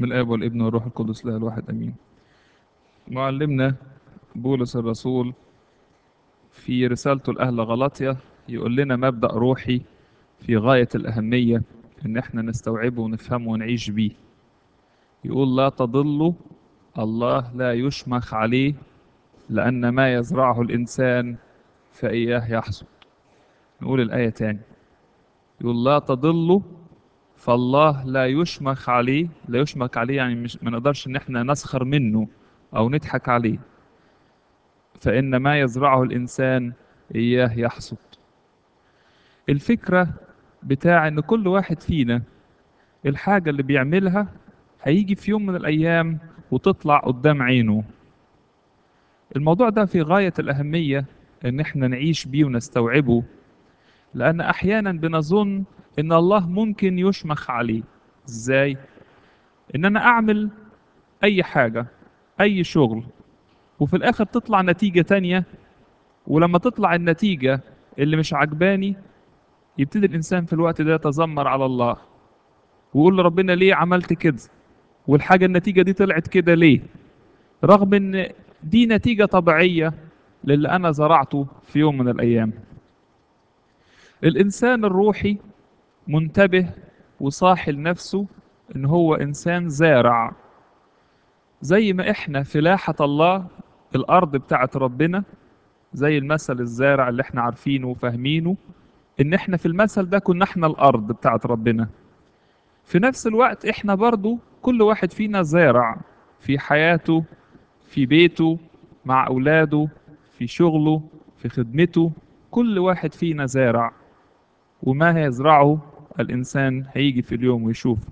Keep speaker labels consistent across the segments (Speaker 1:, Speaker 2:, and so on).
Speaker 1: بسم الآب والابن والروح القدس لا الواحد أمين معلمنا بولس الرسول في رسالته لأهل غلطية يقول لنا مبدأ روحي في غاية الأهمية إن إحنا نستوعبه ونفهمه ونعيش بيه يقول لا تضلوا الله لا يشمخ عليه لأن ما يزرعه الإنسان فإياه يحصد نقول الآية تاني يقول لا تضلوا فالله لا يشمخ عليه لا يشمخ عليه يعني مش ما نقدرش ان احنا نسخر منه او نضحك عليه فإن ما يزرعه الإنسان إياه يحصد الفكرة بتاع إن كل واحد فينا الحاجة اللي بيعملها هيجي في يوم من الأيام وتطلع قدام عينه الموضوع ده في غاية الأهمية إن إحنا نعيش بيه ونستوعبه لأن أحيانا بنظن إن الله ممكن يشمخ عليه إزاي؟ إن أنا أعمل أي حاجة أي شغل وفي الآخر تطلع نتيجة تانية ولما تطلع النتيجة اللي مش عجباني يبتدي الإنسان في الوقت ده يتذمر على الله ويقول لربنا ليه عملت كده والحاجة النتيجة دي طلعت كده ليه رغم إن دي نتيجة طبيعية للي أنا زرعته في يوم من الأيام الإنسان الروحي منتبه وصاحي لنفسه إن هو إنسان زارع زي ما إحنا فلاحة الله الأرض بتاعت ربنا زي المثل الزارع اللي إحنا عارفينه وفاهمينه إن إحنا في المثل ده كنا إحنا الأرض بتاعت ربنا في نفس الوقت إحنا برضو كل واحد فينا زارع في حياته في بيته مع أولاده في شغله في خدمته كل واحد فينا زارع وما يزرعه الإنسان هيجي في اليوم ويشوفه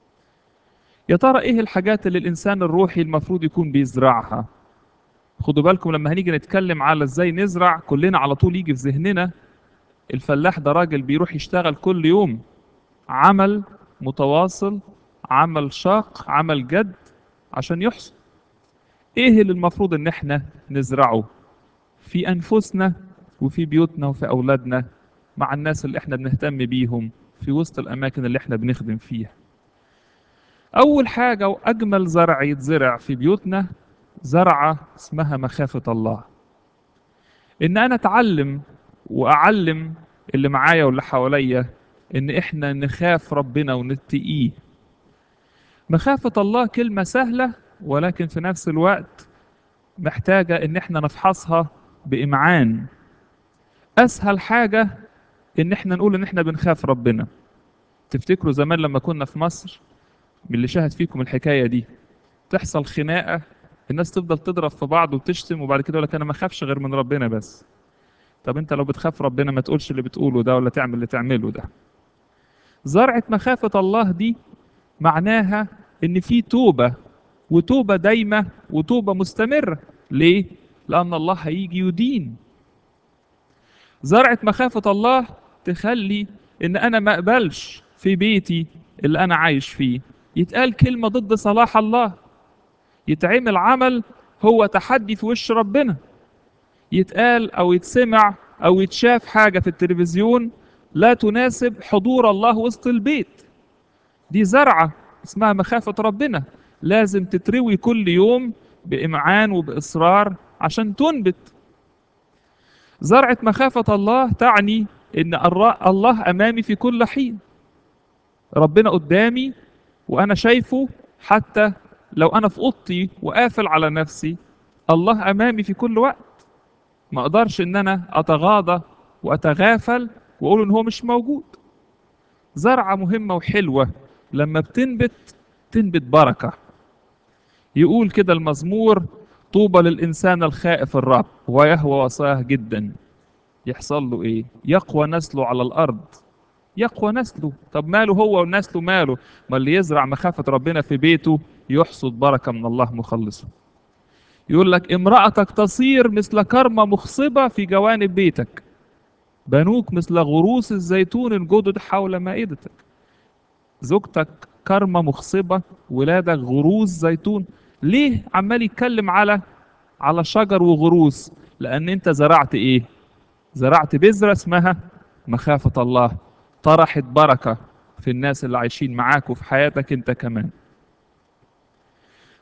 Speaker 1: يا ترى إيه الحاجات اللي الإنسان الروحي المفروض يكون بيزرعها خدوا بالكم لما هنيجي نتكلم على إزاي نزرع كلنا على طول يجي في ذهننا الفلاح ده راجل بيروح يشتغل كل يوم عمل متواصل عمل شاق عمل جد عشان يحصد ايه اللي المفروض ان احنا نزرعه في انفسنا وفي بيوتنا وفي اولادنا مع الناس اللي احنا بنهتم بيهم في وسط الاماكن اللي احنا بنخدم فيها اول حاجة واجمل زرع يتزرع في بيوتنا زرعة اسمها مخافة الله ان انا اتعلم واعلم اللي معايا واللي حواليا ان احنا نخاف ربنا ونتقيه مخافة الله كلمة سهلة ولكن في نفس الوقت محتاجة ان احنا نفحصها بإمعان اسهل حاجة ان احنا نقول ان احنا بنخاف ربنا تفتكروا زمان لما كنا في مصر من اللي شاهد فيكم الحكاية دي تحصل خناقة الناس تفضل تضرب في بعض وتشتم وبعد كده يقول لك انا ما اخافش غير من ربنا بس طب انت لو بتخاف ربنا ما تقولش اللي بتقوله ده ولا تعمل اللي تعمله ده زرعة مخافة الله دي معناها ان في توبة وتوبة دايمة وتوبة مستمرة ليه؟ لأن الله هيجي يدين زرعة مخافة الله تخلي ان انا ما اقبلش في بيتي اللي انا عايش فيه يتقال كلمة ضد صلاح الله يتعمل عمل هو تحدي في وش ربنا يتقال او يتسمع او يتشاف حاجة في التلفزيون لا تناسب حضور الله وسط البيت دي زرعة اسمها مخافة ربنا لازم تتروي كل يوم بإمعان وبإصرار عشان تنبت زرعة مخافة الله تعني إن الله أمامي في كل حين ربنا قدامي وأنا شايفه حتى لو أنا في أوضتي وقافل على نفسي الله أمامي في كل وقت ما أقدرش إن أنا أتغاضى وأتغافل وأقول إن هو مش موجود زرعة مهمة وحلوة لما بتنبت تنبت بركة يقول كده المزمور طوبى للإنسان الخائف الرب ويهوى وصاه جدا يحصل له إيه يقوى نسله على الأرض يقوى نسله طب ماله هو ونسله ماله ما اللي يزرع مخافة ربنا في بيته يحصد بركة من الله مخلصه يقول لك امرأتك تصير مثل كرمة مخصبة في جوانب بيتك بنوك مثل غروس الزيتون الجدد حول مائدتك زوجتك كرمة مخصبة ولادك غروس زيتون ليه عمال يتكلم على على شجر وغروس لأن أنت زرعت إيه زرعت بذرة اسمها مخافة الله طرحت بركة في الناس اللي عايشين معاك وفي حياتك أنت كمان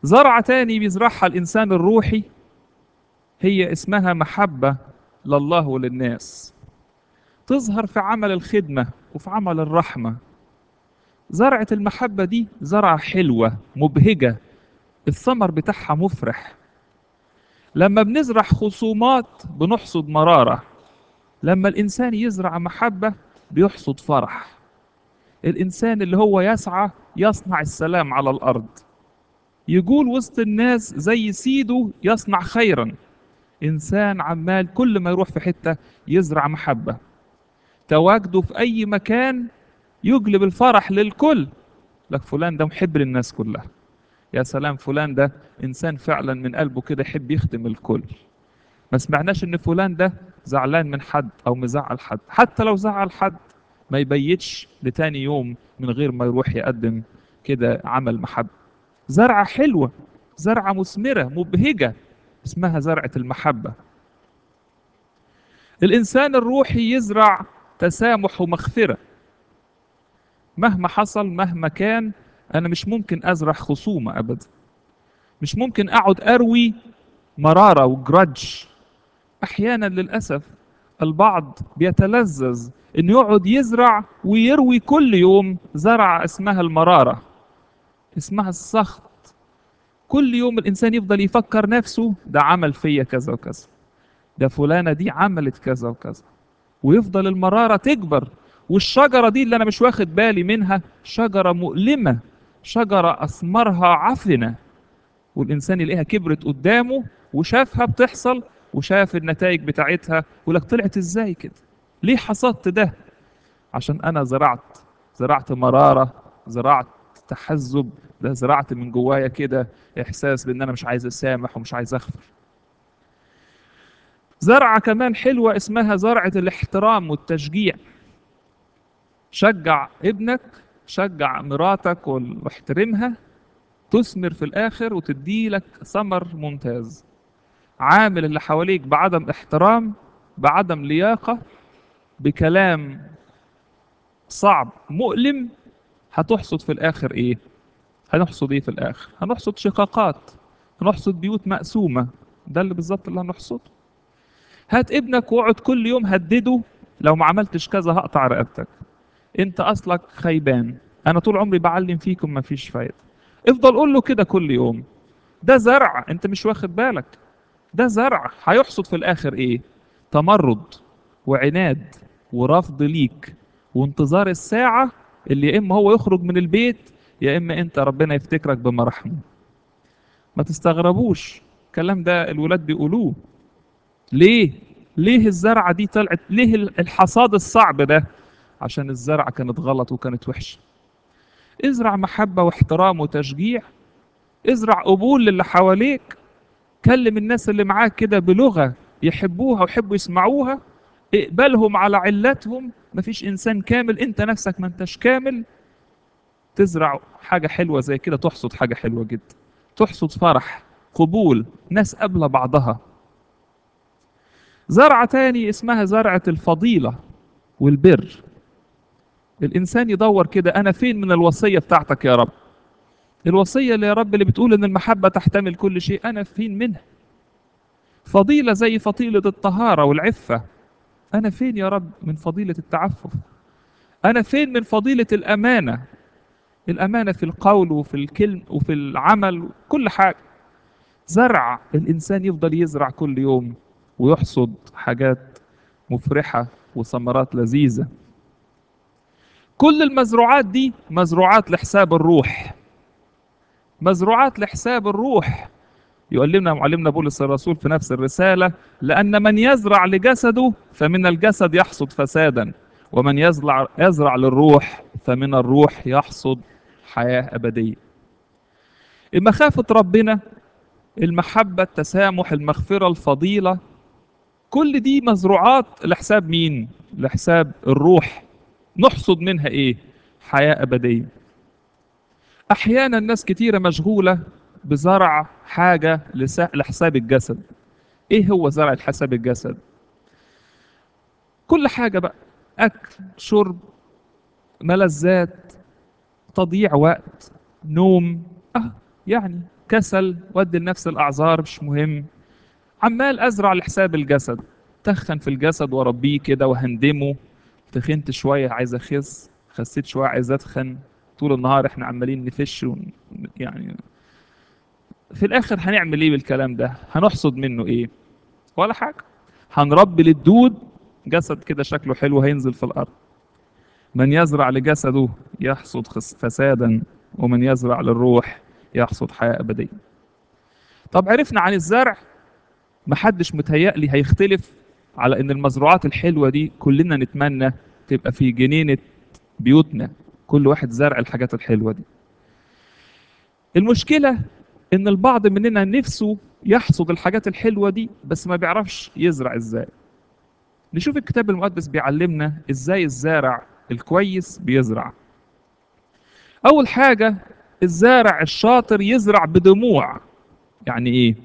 Speaker 1: زرعة تاني بيزرعها الإنسان الروحي هي اسمها محبة لله وللناس تظهر في عمل الخدمة وفي عمل الرحمة زرعة المحبة دي زرعة حلوة مبهجة الثمر بتاعها مفرح لما بنزرع خصومات بنحصد مرارة لما الإنسان يزرع محبة بيحصد فرح الإنسان اللي هو يسعى يصنع السلام على الأرض يقول وسط الناس زي سيده يصنع خيرا إنسان عمال كل ما يروح في حتة يزرع محبة تواجده في أي مكان يجلب الفرح للكل لك فلان ده محب للناس كلها يا سلام فلان ده إنسان فعلا من قلبه كده يحب يخدم الكل ما سمعناش إن فلان ده زعلان من حد أو مزعل حد حتى لو زعل حد ما يبيتش لتاني يوم من غير ما يروح يقدم كده عمل محبة زرعة حلوة زرعة مثمرة مبهجة اسمها زرعة المحبة الإنسان الروحي يزرع تسامح ومغفرة مهما حصل مهما كان أنا مش ممكن أزرع خصومة أبدا مش ممكن أقعد أروي مرارة وجرج أحيانا للأسف البعض بيتلذذ إنه يقعد يزرع ويروي كل يوم زرعة اسمها المرارة اسمها السخط كل يوم الإنسان يفضل يفكر نفسه ده عمل فيا كذا وكذا ده فلانة دي عملت كذا وكذا ويفضل المرارة تكبر والشجرة دي اللي أنا مش واخد بالي منها شجرة مؤلمة شجرة أثمارها عفنة والإنسان يلاقيها كبرت قدامه وشافها بتحصل وشاف النتائج بتاعتها يقول لك طلعت ازاي كده ليه حصدت ده عشان انا زرعت زرعت مرارة زرعت تحزب ده زرعت من جوايا كده احساس بان انا مش عايز اسامح ومش عايز اغفر زرعة كمان حلوة اسمها زرعة الاحترام والتشجيع شجع ابنك شجع مراتك واحترمها تثمر في الاخر وتدي لك ثمر ممتاز عامل اللي حواليك بعدم احترام بعدم لياقة بكلام صعب مؤلم هتحصد في الآخر إيه؟ هنحصد إيه في الآخر؟ هنحصد شقاقات هنحصد بيوت مقسومة ده اللي بالظبط اللي هنحصده هات ابنك واقعد كل يوم هدده لو ما عملتش كذا هقطع رقبتك انت اصلك خيبان انا طول عمري بعلم فيكم ما فيش فايده افضل قول له كده كل يوم ده زرع انت مش واخد بالك ده زرع هيحصد في الاخر ايه تمرد وعناد ورفض ليك وانتظار الساعة اللي يا اما هو يخرج من البيت يا اما انت ربنا يفتكرك بمراحمه ما تستغربوش الكلام ده الولاد بيقولوه ليه ليه الزرعة دي طلعت ليه الحصاد الصعب ده عشان الزرعة كانت غلط وكانت وحشة ازرع محبة واحترام وتشجيع ازرع قبول للي حواليك كلم الناس اللي معاك كده بلغة يحبوها ويحبوا يسمعوها اقبلهم على علتهم مفيش انسان كامل انت نفسك ما انتش كامل تزرع حاجة حلوة زي كده تحصد حاجة حلوة جدا تحصد فرح قبول ناس قابلة بعضها زرعة تاني اسمها زرعة الفضيلة والبر الإنسان يدور كده أنا فين من الوصية بتاعتك يا رب الوصية اللي يا رب اللي بتقول إن المحبة تحتمل كل شيء أنا فين منها فضيلة زي فضيلة الطهارة والعفة أنا فين يا رب من فضيلة التعفف أنا فين من فضيلة الأمانة الأمانة في القول وفي الكلم وفي العمل كل حاجة زرع الإنسان يفضل يزرع كل يوم ويحصد حاجات مفرحة وثمرات لذيذة كل المزروعات دي مزروعات لحساب الروح مزروعات لحساب الروح يعلمنا معلمنا بولس الرسول في نفس الرسالة لأن من يزرع لجسده فمن الجسد يحصد فسادا ومن يزرع, يزرع للروح فمن الروح يحصد حياة أبدية المخافة ربنا المحبة التسامح المغفرة الفضيلة كل دي مزروعات لحساب مين لحساب الروح نحصد منها ايه حياة أبدية أحيانا ناس كتيرة مشغولة بزرع حاجة لحساب الجسد ايه هو زرع لحساب الجسد كل حاجة بقى أكل شرب ملذات تضييع وقت نوم أه يعني كسل ودي لنفس الاعذار مش مهم عمال ازرع لحساب الجسد تخن في الجسد واربيه كده وهندمه تخنت شويه عايز اخس خسيت شويه عايز اتخن طول النهار احنا عمالين نفش ون... يعني في الاخر هنعمل ايه بالكلام ده هنحصد منه ايه ولا حاجه هنربي للدود جسد كده شكله حلو هينزل في الارض من يزرع لجسده يحصد خس- فسادا ومن يزرع للروح يحصد حياه ابديه طب عرفنا عن الزرع محدش متهيألي هيختلف على ان المزروعات الحلوه دي كلنا نتمنى تبقى في جنينه بيوتنا كل واحد زرع الحاجات الحلوه دي المشكله ان البعض مننا نفسه يحصد الحاجات الحلوه دي بس ما بيعرفش يزرع ازاي نشوف الكتاب المقدس بيعلمنا ازاي الزارع الكويس بيزرع اول حاجه الزارع الشاطر يزرع بدموع يعني ايه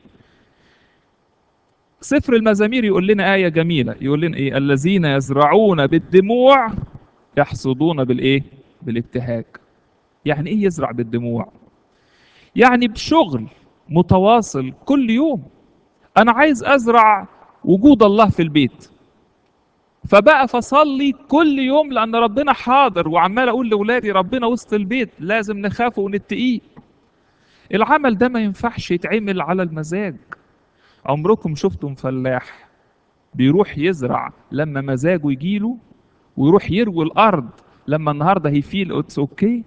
Speaker 1: سفر المزامير يقول لنا آية جميلة يقول لنا إيه الذين يزرعون بالدموع يحصدون بالإيه بالابتهاج يعني إيه يزرع بالدموع يعني بشغل متواصل كل يوم أنا عايز أزرع وجود الله في البيت فبقى فصلي كل يوم لأن ربنا حاضر وعمال أقول لأولادي ربنا وسط البيت لازم نخافه ونتقيه العمل ده ما ينفعش يتعمل على المزاج عمركم شفتم فلاح بيروح يزرع لما مزاجه يجيله ويروح يروي الارض لما النهارده هيفيل اتس اوكي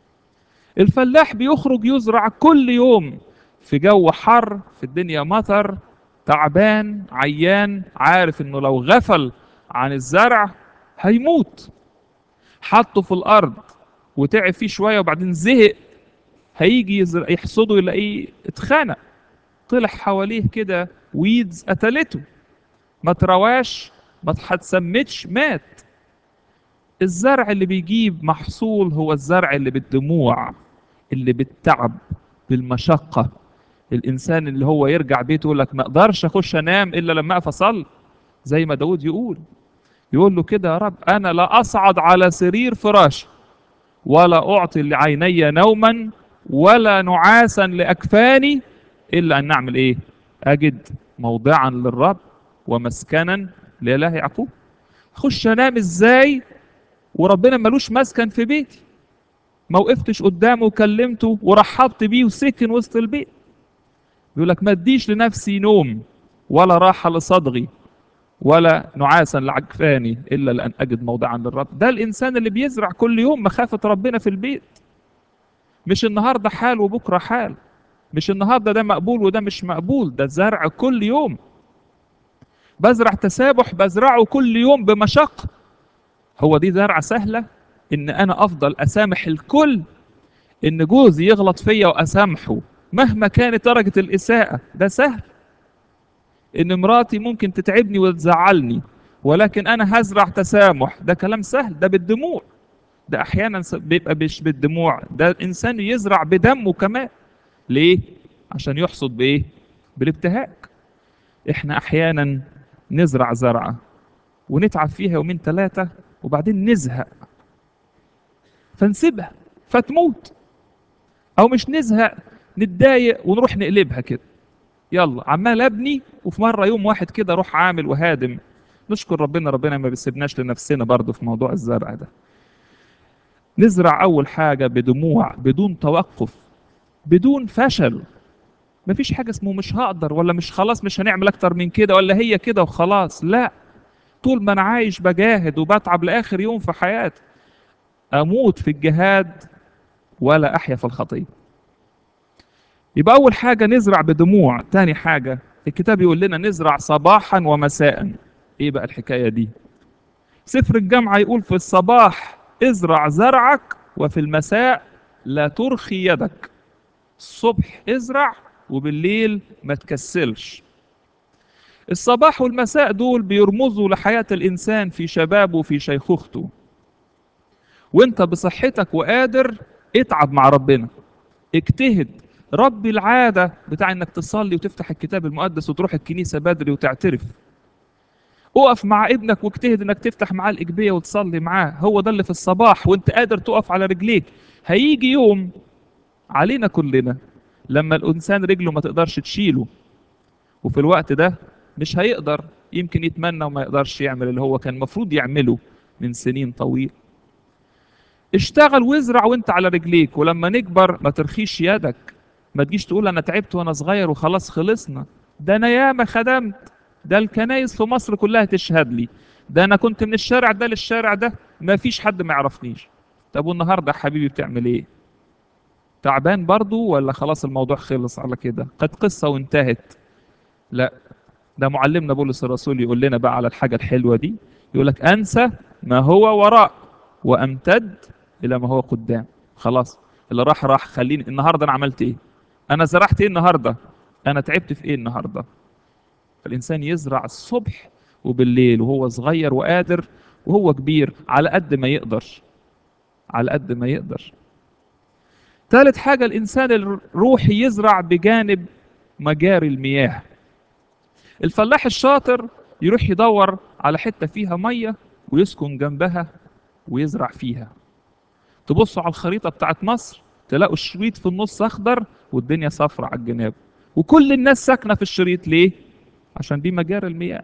Speaker 1: الفلاح بيخرج يزرع كل يوم في جو حر في الدنيا مطر تعبان عيان عارف انه لو غفل عن الزرع هيموت حطه في الارض وتعب فيه شويه وبعدين زهق هيجي يزرع يحصده يلاقيه اتخنق طلع حواليه كده ويدز قتلته ما ترواش ما اتسمتش مات الزرع اللي بيجيب محصول هو الزرع اللي بالدموع اللي بالتعب بالمشقة الإنسان اللي هو يرجع بيته يقول لك ما أقدرش أخش أنام إلا لما أقف أصلي زي ما داود يقول يقول له كده يا رب أنا لا أصعد على سرير فراشي ولا أعطي لعيني نوما ولا نعاسا لأكفاني إلا أن نعمل إيه أجد موضعا للرب ومسكنا لإله يعقوب خش أنام إزاي وربنا ملوش مسكن في بيتي ما وقفتش قدامه وكلمته ورحبت بيه وسكن وسط البيت يقول لك ما اديش لنفسي نوم ولا راحة لصدغي ولا نعاسا لعجفاني إلا لأن أجد موضعا للرب ده الإنسان اللي بيزرع كل يوم مخافة ربنا في البيت مش النهاردة حال وبكرة حال مش النهاردة ده مقبول وده مش مقبول ده زرع كل يوم بزرع تسابح بزرعه كل يوم بمشقة هو دي زرعة سهلة إن أنا أفضل أسامح الكل إن جوزي يغلط فيا وأسامحه مهما كانت درجة الإساءة ده سهل إن مراتي ممكن تتعبني وتزعلني ولكن أنا هزرع تسامح ده كلام سهل ده بالدموع ده أحيانا بيبقى مش بالدموع ده الإنسان يزرع بدمه كمان ليه؟ عشان يحصد بإيه؟ بالابتهاج إحنا أحيانا نزرع زرعة ونتعب فيها يومين ثلاثة وبعدين نزهق فنسيبها فتموت أو مش نزهق نتضايق ونروح نقلبها كده يلا عمال ابني وفي مره يوم واحد كده اروح عامل وهادم نشكر ربنا ربنا ما بيسيبناش لنفسنا برضه في موضوع الزرع ده نزرع اول حاجه بدموع بدون توقف بدون فشل مفيش حاجه اسمه مش هقدر ولا مش خلاص مش هنعمل اكتر من كده ولا هي كده وخلاص لا طول ما انا عايش بجاهد وبتعب لاخر يوم في حياتي اموت في الجهاد ولا احيا في الخطيه يبقى أول حاجة نزرع بدموع تاني حاجة الكتاب يقول لنا نزرع صباحا ومساء إيه بقى الحكاية دي سفر الجامعة يقول في الصباح ازرع زرعك وفي المساء لا ترخي يدك الصبح ازرع وبالليل ما تكسلش الصباح والمساء دول بيرمزوا لحياة الإنسان في شبابه وفي شيخوخته وانت بصحتك وقادر اتعب مع ربنا اجتهد ربي العادة بتاع انك تصلي وتفتح الكتاب المقدس وتروح الكنيسة بدري وتعترف اقف مع ابنك واجتهد انك تفتح معاه الإجبية وتصلي معاه هو ده اللي في الصباح وانت قادر تقف على رجليك هيجي يوم علينا كلنا لما الانسان رجله ما تقدرش تشيله وفي الوقت ده مش هيقدر يمكن يتمنى وما يقدرش يعمل اللي هو كان المفروض يعمله من سنين طويل اشتغل وازرع وانت على رجليك ولما نكبر ما ترخيش يدك ما تجيش تقول انا تعبت وانا صغير وخلاص خلصنا ده انا ياما خدمت ده الكنايس في مصر كلها تشهد لي ده انا كنت من الشارع ده للشارع ده ما فيش حد ما يعرفنيش طب والنهارده يا حبيبي بتعمل ايه تعبان برضو ولا خلاص الموضوع خلص على كده قد قصة وانتهت لا ده معلمنا بولس الرسول يقول لنا بقى على الحاجة الحلوة دي يقول لك انسى ما هو وراء وامتد الى ما هو قدام خلاص اللي راح راح خليني النهارده انا عملت ايه انا زرعت ايه النهارده انا تعبت في ايه النهارده فالانسان يزرع الصبح وبالليل وهو صغير وقادر وهو كبير على قد ما يقدر على قد ما يقدر ثالث حاجة الإنسان الروحي يزرع بجانب مجاري المياه الفلاح الشاطر يروح يدور على حتة فيها مية ويسكن جنبها ويزرع فيها تبصوا على الخريطة بتاعت مصر تلاقوا الشريط في النص أخضر والدنيا صفرة على الجناب وكل الناس ساكنة في الشريط ليه؟ عشان دي مجاري المياه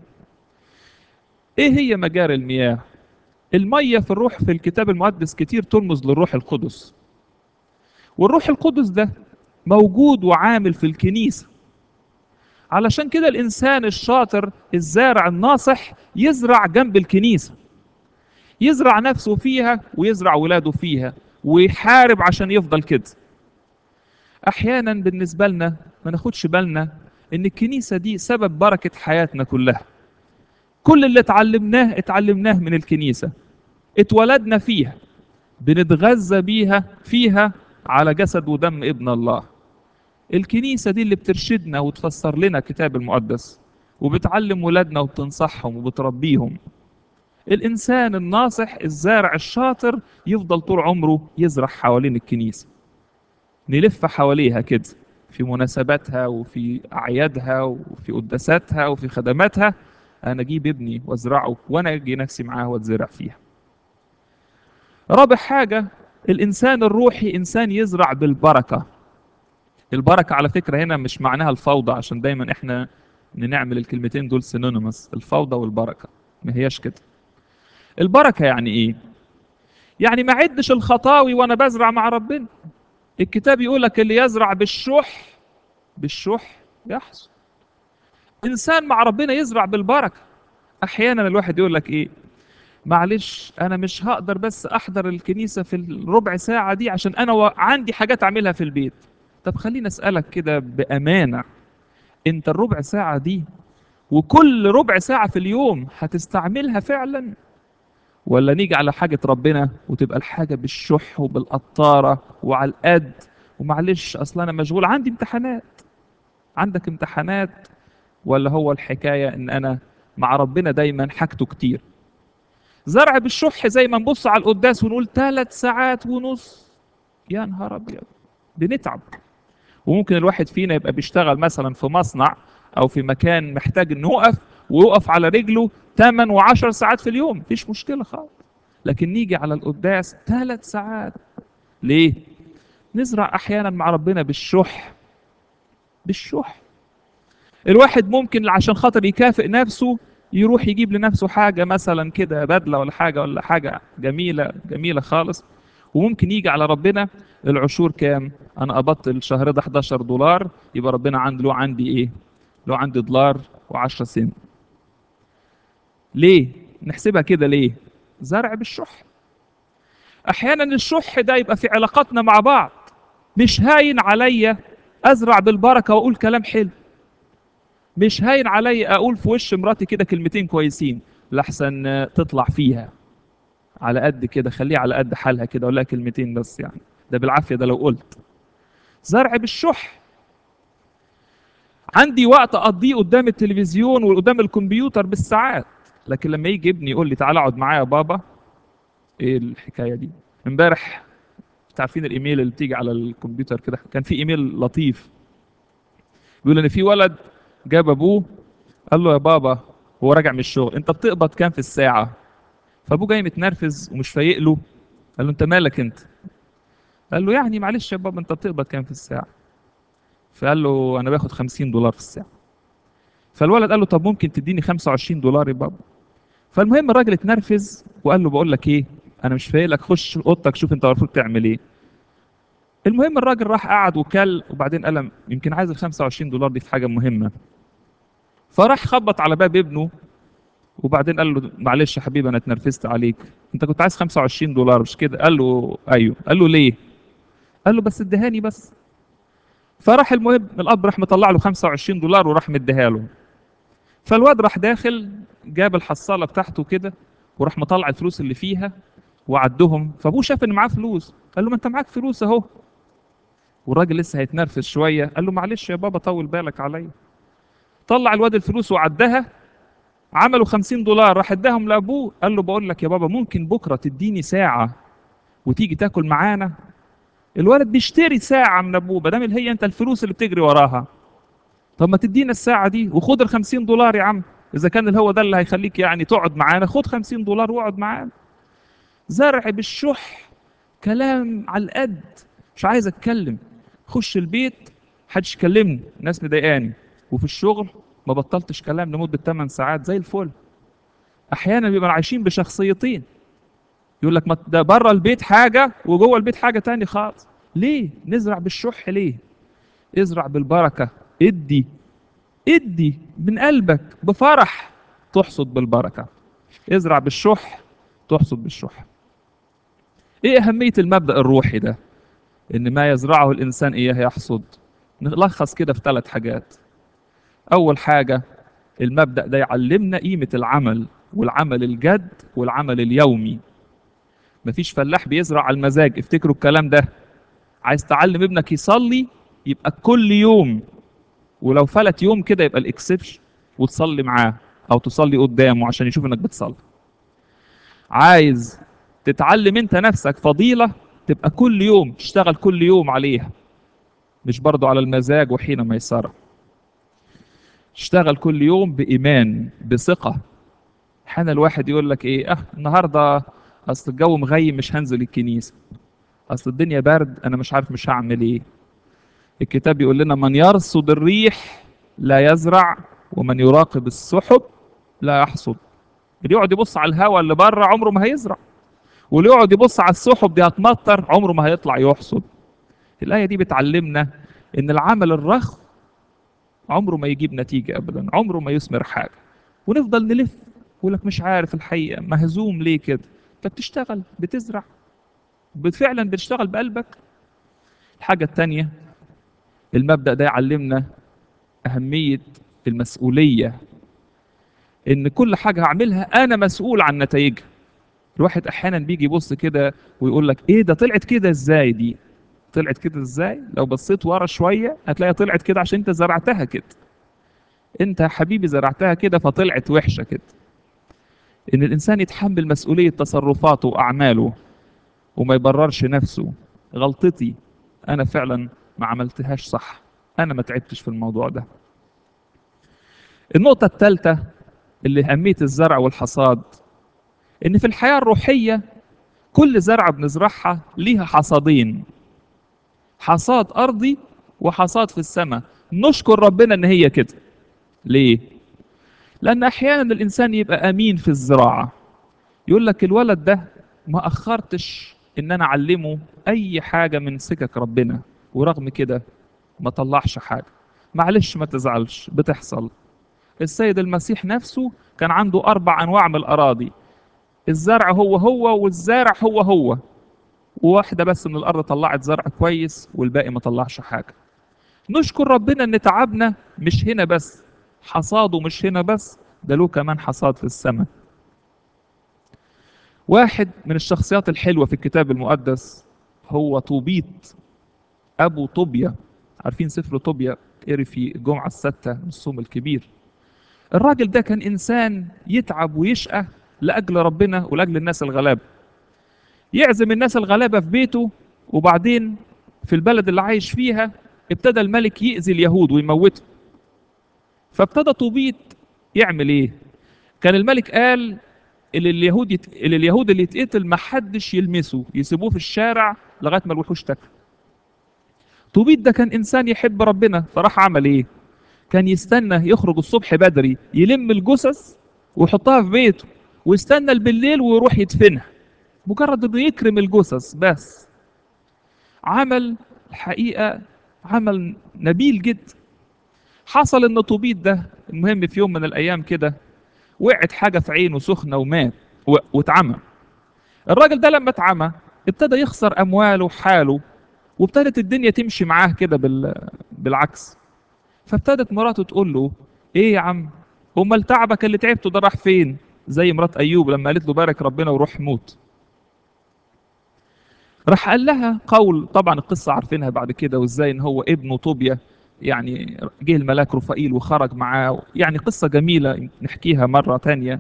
Speaker 1: ايه هي مجاري المياه المية في الروح في الكتاب المقدس كتير ترمز للروح القدس والروح القدس ده موجود وعامل في الكنيسة علشان كده الإنسان الشاطر الزارع الناصح يزرع جنب الكنيسة يزرع نفسه فيها ويزرع ولاده فيها ويحارب عشان يفضل كده أحيانا بالنسبة لنا ما ناخدش بالنا إن الكنيسة دي سبب بركة حياتنا كلها كل اللي اتعلمناه اتعلمناه من الكنيسة اتولدنا فيها بنتغذى بيها فيها على جسد ودم ابن الله الكنيسة دي اللي بترشدنا وتفسر لنا الكتاب المقدس وبتعلم ولادنا وبتنصحهم وبتربيهم الإنسان الناصح الزارع الشاطر يفضل طول عمره يزرع حوالين الكنيسة نلف حواليها كده في مناسباتها وفي أعيادها وفي قداساتها وفي خدماتها أنا أجيب ابني وأزرعه وأنا أجي نفسي معاه وأتزرع فيها رابع حاجة الإنسان الروحي إنسان يزرع بالبركة البركة على فكرة هنا مش معناها الفوضى عشان دايما إحنا نعمل الكلمتين دول سينونيمس الفوضى والبركة ما هياش كده البركة يعني إيه؟ يعني ما عدش الخطاوي وأنا بزرع مع ربنا الكتاب يقول لك اللي يزرع بالشح بالشح يحصل إنسان مع ربنا يزرع بالبركة أحيانا الواحد يقول لك إيه معلش انا مش هقدر بس احضر الكنيسه في الربع ساعه دي عشان انا و... عندي حاجات اعملها في البيت طب خليني اسالك كده بامانه انت الربع ساعه دي وكل ربع ساعه في اليوم هتستعملها فعلا ولا نيجي على حاجه ربنا وتبقى الحاجه بالشح وبالقطاره وعلى القد ومعلش اصل انا مشغول عندي امتحانات عندك امتحانات ولا هو الحكايه ان انا مع ربنا دايما حاجته كتير زرع بالشح زي ما نبص على القداس ونقول ثلاث ساعات ونص يا نهار ابيض بنتعب وممكن الواحد فينا يبقى بيشتغل مثلا في مصنع او في مكان محتاج انه يقف ويقف على رجله 8 و10 ساعات في اليوم مفيش مشكله خالص لكن نيجي على القداس ثلاث ساعات ليه نزرع احيانا مع ربنا بالشح بالشح الواحد ممكن عشان خاطر يكافئ نفسه يروح يجيب لنفسه حاجة مثلا كده بدلة ولا حاجة ولا حاجة جميلة جميلة خالص وممكن يجي على ربنا العشور كام أنا قبضت الشهر ده 11 دولار يبقى ربنا عنده له عندي إيه له عندي دولار و10 سنت ليه نحسبها كده ليه زرع بالشح أحيانا الشح ده يبقى في علاقاتنا مع بعض مش هاين عليا أزرع بالبركة وأقول كلام حلو مش هاين علي اقول في وش مراتي كده كلمتين كويسين لحسن تطلع فيها على قد كده خليها على قد حالها كده اقول لها كلمتين بس يعني ده بالعافيه ده لو قلت زرع بالشح عندي وقت اقضيه قدام التلفزيون وقدام الكمبيوتر بالساعات لكن لما يجي ابني يقول لي تعالى اقعد معايا يا بابا ايه الحكايه دي امبارح عارفين الايميل اللي بتيجي على الكمبيوتر كده كان في ايميل لطيف بيقول ان في ولد جاب ابوه قال له يا بابا هو راجع من الشغل انت بتقبض كام في الساعه فابوه جاي متنرفز ومش فايق له قال له انت مالك انت قال له يعني معلش يا بابا انت بتقبض كام في الساعه فقال له انا باخد 50 دولار في الساعه فالولد قال له طب ممكن تديني 25 دولار يا بابا فالمهم الراجل اتنرفز وقال له بقول لك ايه انا مش فايق لك خش اوضتك شوف انت المفروض تعمل ايه المهم الراجل راح قعد وكل وبعدين قال يمكن عايز ال 25 دولار دي في حاجه مهمه فراح خبط على باب ابنه وبعدين قال له معلش يا حبيبي انا اتنرفزت عليك انت كنت عايز 25 دولار مش كده قال له ايوه قال له ليه قال له بس ادهاني بس فراح المهم الاب راح مطلع له 25 دولار وراح مديها له فالواد راح داخل جاب الحصاله بتاعته كده وراح مطلع الفلوس اللي فيها وعدهم فابوه شاف ان معاه فلوس قال له ما انت معاك فلوس اهو والراجل لسه هيتنرفز شويه قال له معلش يا بابا طول بالك عليا طلع الواد الفلوس وعدها عملوا 50 دولار راح اداهم لابوه قال له بقول لك يا بابا ممكن بكره تديني ساعه وتيجي تاكل معانا الولد بيشتري ساعه من ابوه ما دام هي انت الفلوس اللي بتجري وراها طب ما تدينا الساعه دي وخد ال 50 دولار يا عم اذا كان اللي هو ده اللي هيخليك يعني تقعد معانا خد 50 دولار واقعد معانا زرع بالشح كلام على القد مش عايز اتكلم خش البيت محدش يكلمني ناس مضايقاني وفي الشغل ما بطلتش كلام لمده 8 ساعات زي الفل احيانا بيبقى عايشين بشخصيتين يقول لك ما ده بره البيت حاجه وجوه البيت حاجه تاني خالص ليه نزرع بالشح ليه ازرع بالبركه ادي ادي من قلبك بفرح تحصد بالبركه ازرع بالشح تحصد بالشح ايه اهميه المبدا الروحي ده ان ما يزرعه الانسان اياه يحصد نلخص كده في ثلاث حاجات اول حاجه المبدا ده يعلمنا قيمه العمل والعمل الجد والعمل اليومي مفيش فلاح بيزرع على المزاج افتكروا الكلام ده عايز تعلم ابنك يصلي يبقى كل يوم ولو فلت يوم كده يبقى الاكسبشن وتصلي معاه او تصلي قدامه عشان يشوف انك بتصلي عايز تتعلم انت نفسك فضيلة تبقى كل يوم تشتغل كل يوم عليها مش برضو على المزاج وحين ما يسر تشتغل كل يوم بإيمان بثقة حين الواحد يقول لك ايه اه النهاردة اصل الجو مغيم مش هنزل الكنيسة اصل الدنيا برد انا مش عارف مش هعمل ايه الكتاب يقول لنا من يرصد الريح لا يزرع ومن يراقب السحب لا يحصد اللي يقعد يبص على الهواء اللي بره عمره ما هيزرع واللي يقعد يبص على السحب دي هتمطر عمره ما هيطلع يحصد الآية دي بتعلمنا إن العمل الرخو عمره ما يجيب نتيجة أبدا عمره ما يثمر حاجة ونفضل نلف يقول لك مش عارف الحقيقة مهزوم ليه كده أنت بتشتغل بتزرع فعلا بتشتغل بقلبك الحاجة التانية المبدأ ده يعلمنا أهمية المسؤولية إن كل حاجة هعملها أنا مسؤول عن نتائجها الواحد أحيانا بيجي يبص كده ويقول لك إيه ده طلعت كده إزاي دي طلعت كده إزاي لو بصيت ورا شوية هتلاقيها طلعت كده عشان أنت زرعتها كده أنت يا حبيبي زرعتها كده فطلعت وحشة كده إن الإنسان يتحمل مسؤولية تصرفاته وأعماله وما يبررش نفسه غلطتي أنا فعلا ما عملتهاش صح أنا ما تعبتش في الموضوع ده النقطة الثالثة اللي أهمية الزرع والحصاد إن في الحياة الروحية كل زرعة بنزرعها ليها حصادين حصاد أرضي وحصاد في السماء نشكر ربنا إن هي كده ليه؟ لأن أحيانا الإنسان يبقى أمين في الزراعة يقول لك الولد ده ما أخرتش إن أنا أعلمه أي حاجة من سكك ربنا ورغم كده ما طلعش حاجة معلش ما تزعلش بتحصل السيد المسيح نفسه كان عنده أربع أنواع من الأراضي الزرع هو هو والزارع هو هو وواحدة بس من الأرض طلعت زرع كويس والباقي ما طلعش حاجة نشكر ربنا إن تعبنا مش هنا بس حصاده مش هنا بس ده له كمان حصاد في السماء واحد من الشخصيات الحلوة في الكتاب المقدس هو طوبيت أبو طوبيا عارفين سفر طوبيا قري في الجمعة الستة من الصوم الكبير الراجل ده كان إنسان يتعب ويشقى لأجل ربنا ولأجل الناس الغلابة يعزم الناس الغلابة في بيته وبعدين في البلد اللي عايش فيها ابتدى الملك يأذي اليهود ويموته فابتدى طوبيت يعمل ايه كان الملك قال اللي اليهود يت... اللي اليهود اللي يتقتل ما حدش يلمسه يسيبوه في الشارع لغايه ما الوحوش تاكل توبيت ده كان انسان يحب ربنا فراح عمل ايه كان يستنى يخرج الصبح بدري يلم الجثث ويحطها في بيته ويستنى بالليل ويروح يدفنها مجرد انه يكرم الجثث بس عمل الحقيقه عمل نبيل جدا حصل ان طوبيت ده المهم في يوم من الايام كده وقعت حاجه في عينه سخنه ومات و- واتعمى الراجل ده لما اتعمى ابتدى يخسر امواله وحاله وابتدت الدنيا تمشي معاه كده بال... بالعكس فابتدت مراته تقول له ايه يا عم امال تعبك اللي تعبته ده راح فين زي مرات ايوب لما قالت له بارك ربنا وروح موت راح قال لها قول طبعا القصه عارفينها بعد كده وازاي ان هو ابنه طوبيا يعني جه الملاك رفائيل وخرج معاه يعني قصه جميله نحكيها مره تانية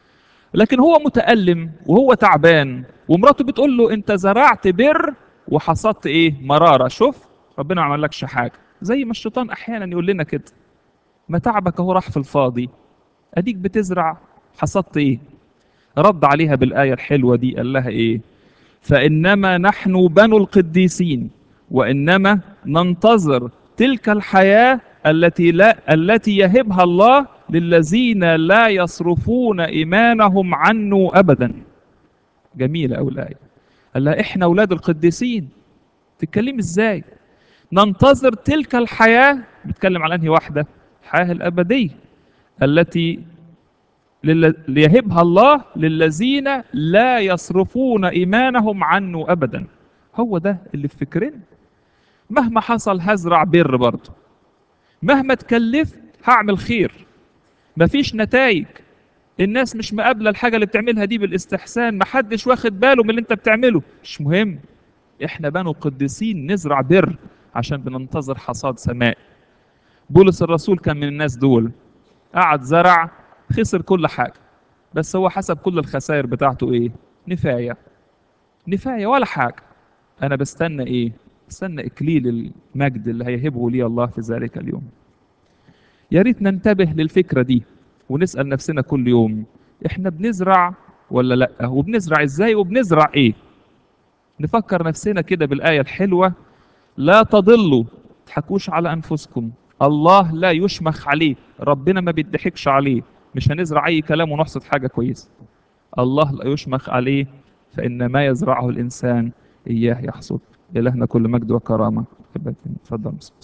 Speaker 1: لكن هو متألم وهو تعبان ومراته بتقول له انت زرعت بر وحصدت ايه مرارة شوف ربنا ما عملكش حاجة زي ما الشيطان احيانا يقول لنا كده ما تعبك اهو راح في الفاضي اديك بتزرع حصدت ايه رد عليها بالآية الحلوة دي قال لها ايه فإنما نحن بنو القديسين وإنما ننتظر تلك الحياة التي لا التي يهبها الله للذين لا يصرفون إيمانهم عنه أبدا جميلة أوي الآية قال لها إحنا أولاد القديسين تتكلم إزاي ننتظر تلك الحياة بيتكلم على أنهي واحدة الحياة الأبدية التي لل- ليهبها الله للذين لا يصرفون إيمانهم عنه أبدا هو ده اللي في فكرنا مهما حصل هزرع بر برضه مهما اتكلفت هعمل خير مفيش نتائج الناس مش مقابلة الحاجة اللي بتعملها دي بالاستحسان محدش واخد باله من اللي انت بتعمله مش مهم احنا بنو قديسين نزرع بر عشان بننتظر حصاد سماء بولس الرسول كان من الناس دول قعد زرع خسر كل حاجة بس هو حسب كل الخسائر بتاعته ايه نفاية نفاية ولا حاجة انا بستنى ايه بستنى اكليل المجد اللي هيهبه لي الله في ذلك اليوم يا ريت ننتبه للفكرة دي ونسأل نفسنا كل يوم احنا بنزرع ولا لا وبنزرع ازاي وبنزرع ايه نفكر نفسنا كده بالآية الحلوة لا تضلوا تضحكوش على أنفسكم الله لا يشمخ عليه ربنا ما بيضحكش عليه مش هنزرع أي كلام ونحصد حاجة كويسة الله لا يشمخ عليه فإن ما يزرعه الإنسان إياه يحصد إلهنا كل مجد وكرامة اتفضل